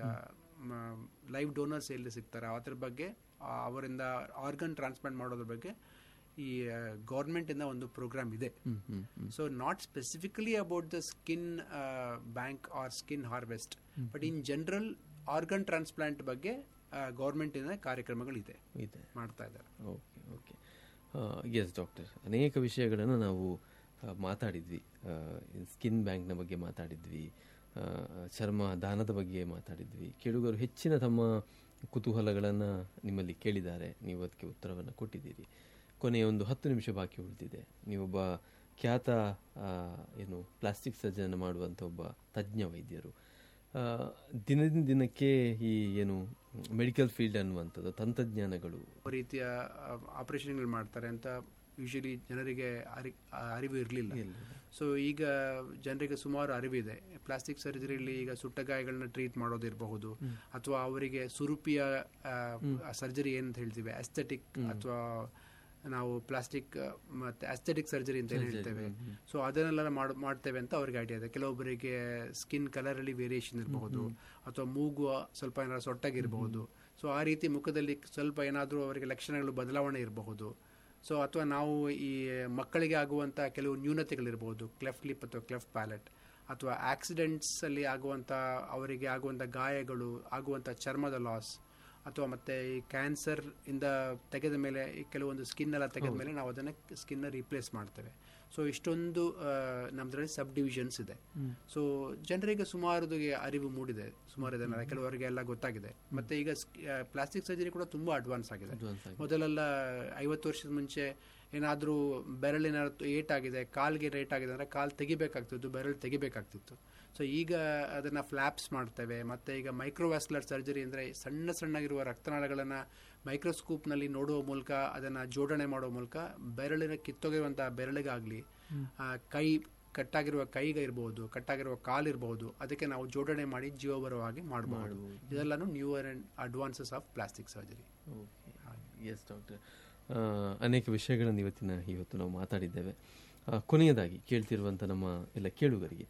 live donors ಎಲ್ಲಿ ಸಿಗ್ತಾರೆ ಅದ್ರ ಬಗ್ಗೆ ಆ, ಅವರಿಂದ ಆರ್ಗನ್ ಟ್ರಾನ್ಸ್ಪ್ಲಾಂಟ್ ಮಾಡೋದ್ರ ಬಗ್ಗೆ ಈ ಗೌರ್ಮೆಂಟಿಂದ ಒಂದು ಪ್ರೋಗ್ರಾಮ್ ಇದೆ so not specifically about the skin bank or skin harvest but in general organ transplant ಬಗ್ಗೆ ಗೌರ್ಮೆಂಟಿನ ಕಾರ್ಯಕ್ರಮಗಳಿದೆ ಇದೆ ಮಾಡ್ತಾ ಇದ್ದಾರೆ ಓಕೆ ಓಕೆ ಎಸ್ ಡಾಕ್ಟರ್ ಅನೇಕ ವಿಷಯಗಳನ್ನು ನಾವು ಆ, ಮಾತಾಡಿದ್ವಿ ಸ್ಕಿನ್ ಬ್ಯಾಂಕ್ನ ಬಗ್ಗೆ ಮಾತಾಡಿದ್ವಿ ಆ, ಚರ್ಮ ದಾನದ ಬಗ್ಗೆ ಮಾತಾಡಿದ್ವಿ ಕೇಳುಗರು ಹೆಚ್ಚಿನ ತಮ್ಮ ಕುತೂಹಲಗಳನ್ನು ನಿಮ್ಮಲ್ಲಿ ಕೇಳಿದ್ದಾರೆ ನೀವು ಅದಕ್ಕೆ ಉತ್ತರವನ್ನು ಕೊಟ್ಟಿದ್ದೀರಿ ಕೊನೆಯ ಒಂದು ಹತ್ತು ನಿಮಿಷ ಬಾಕಿ ಉಳಿದಿದೆ ನೀವೊಬ್ಬ ಖ್ಯಾತ ಆ, ಏನು ಪ್ಲಾಸ್ಟಿಕ್ ಸರ್ಜನ್ ಮಾಡುವಂಥ ಒಬ್ಬ ತಜ್ಞ ವೈದ್ಯರು ಆ, ದಿನದಿಂದ ದಿನಕ್ಕೆ ಈ ಏನು ಮೆಡಿಕಲ್ ಫೀಲ್ಡ್ ಅನ್ನುವಂಥದ್ದು ತಂತ್ರಜ್ಞಾನಗಳು ಯಾವ ರೀತಿಯ ಆಪರೇಷನ್ಗಳು ಮಾಡ್ತಾರೆ ಅಂತ ಯೂಶಲಿ ಜನರಿಗೆ ಅರಿ ಆ, ಅರಿವು ಇರಲಿಲ್ಲ ಸೊ ಈಗ ಜನರಿಗೆ ಸುಮಾರು ಅರಿವಿದೆ ಪ್ಲಾಸ್ಟಿಕ್ ಸರ್ಜರಿಲಿ ಈಗ ಸುಟ್ಟ ಗಾಯಗಳನ್ನ ಟ್ರೀಟ್ ಮಾಡೋದಿರಬಹುದು ಅಥವಾ ಅವರಿಗೆ ಸುರುಪಿಯ ಸರ್ಜರಿ ಏನಂತ ಹೇಳ್ತೀವಿ ಅಸ್ಥೆಟಿಕ್ ಅಥವಾ ನಾವು ಪ್ಲಾಸ್ಟಿಕ್ ಮತ್ತೆ ಅಸ್ಥೆಟಿಕ್ ಸರ್ಜರಿ ಅಂತ ಏನ್ ಹೇಳ್ತೇವೆ ಸೊ ಅದನ್ನೆಲ್ಲ ಮಾಡ್- ಮಾಡ್ತೇವೆ ಅಂತ ಅವ್ರಿಗೆ ಐಡಿಯಾ ಇದೆ ಕೆಲವೊಬ್ಬರಿಗೆ ಸ್ಕಿನ್ ಕಲರ್ ಅಲ್ಲಿ ವೇರಿಯೇಷನ್ ಇರಬಹುದು ಅಥವಾ ಮೂಗು ಸ್ವಲ್ಪ ಏನಾದ್ರು ಸೊಟ್ಟಾಗಿರಬಹುದು ಸೊ ಆ ರೀತಿ ಮುಖದಲ್ಲಿ ಸ್ವಲ್ಪ ಏನಾದರೂ ಅವರಿಗೆ ಲಕ್ಷಣಗಳು ಬದಲಾವಣೆ ಇರಬಹುದು ಸೊ ಅಥವಾ ನಾವು ಈ ಮಕ್ಕಳಿಗೆ ಆಗುವಂಥ ಕೆಲವು ನ್ಯೂನತೆಗಳಿರ್ಬೋದು ಕ್ಲೆಫ್ಟ್ ಲಿಪ್ ಅಥವಾ ಕ್ಲೆಫ್ಟ್ ಪ್ಯಾಲೆಟ್ ಅಥವಾ ಆಕ್ಸಿಡೆಂಟ್ಸ್ ಅಲ್ಲಿ ಆಗುವಂಥ ಅವರಿಗೆ ಆಗುವಂಥ ಗಾಯಗಳು ಆಗುವಂಥ ಚರ್ಮದ ಲಾಸ್ ಅಥವಾ ಮತ್ತೆ ಈ ಕ್ಯಾನ್ಸರ್ ಇಂದ ತೆಗೆದ ಮೇಲೆ ಈ ಕೆಲವೊಂದು ಸ್ಕಿನ್ ಎಲ್ಲ ತೆಗೆದ ಮೇಲೆ ನಾವು ಅದನ್ನ ಸ್ಕಿನ್ ರೀಪ್ಲೇಸ್ ಮಾಡ್ತೇವೆ ಸೊ ಇಷ್ಟೊಂದು ಆ, ನಮ್ದ್ರಲ್ಲಿ ಸಬ್ ಡಿವಿಷನ್ಸ್ ಇದೆ ಸೊ ಜನರಿಗೆ ಸುಮಾರು ಅರಿವು ಮೂಡಿದೆ ಸುಮಾರು ಇದನ್ನ ಕೆಲವರಿಗೆ ಎಲ್ಲ ಗೊತ್ತಾಗಿದೆ ಮತ್ತೆ ಈಗ ಪ್ಲಾಸ್ಟಿಕ್ ಸರ್ಜರಿ ಕೂಡ ತುಂಬಾ ಅಡ್ವಾನ್ಸ್ ಆಗಿದೆ ಮೊದಲೆಲ್ಲ ಐವತ್ತು ವರ್ಷದ ಮುಂಚೆ ಏನಾದರೂ ಬೆರಳಿನ ಏಟ್ ಆಗಿದೆ ಕಾಲ್ಗೆ ರೇಟ್ ಆಗಿದೆ ಅಂದ್ರೆ ಕಾಲ್ ತೆಗಿಬೇಕಾಗ್ತಿತ್ತು ಬೆರಳು ತೆಗಿಬೇಕಾಗ್ತಿತ್ತು ಸೊ ಈಗ ಅದನ್ನ ಫ್ಲಾಪ್ಸ್ ಮಾಡ್ತೇವೆ ಮತ್ತೆ ಈಗ ಮೈಕ್ರೋವ್ಯಾಸ್ಲರ್ ಸರ್ಜರಿ ಅಂದ್ರೆ ಸಣ್ಣ ಸಣ್ಣಗಿರುವ ರಕ್ತನಾಳಗಳನ್ನ ಮೈಕ್ರೋಸ್ಕೋಪ್ ನಲ್ಲಿ ನೋಡುವ ಮೂಲಕ ಅದನ್ನ ಜೋಡಣೆ ಮಾಡುವ ಮೂಲಕ ಬೆರಳಿನ ಕಿತ್ತೊಗೆಯುವಂತಹ ಬೆರಳಿಗಾಗ್ಲಿ ಆ, ಕೈ ಕಟ್ಟಾಗಿರುವ ಕೈಗೆ ಇರಬಹುದು ಕಟ್ಟಾಗಿರುವ ಕಾಲಿರಬಹುದು ಅದಕ್ಕೆ ನಾವು ಜೋಡಣೆ ಮಾಡಿ ಜೀವ ಬರುವ ಹಾಗೆ ಮಾಡಬಹುದು ಇದೆಲ್ಲಾನು newer and advances of plastic surgery yes doctor ಅನೇಕ ವಿಷಯಗಳನ್ನು ಇವತ್ತಿನ ಇವತ್ತು ನಾವು ಮಾತಾಡಿದ್ದೇವೆ ಆ, ಕೊನೆಯದಾಗಿ ಕೇಳ್ತಿರುವಂಥ ನಮ್ಮ ಎಲ್ಲ ಕೇಳುಗರಿಗೆ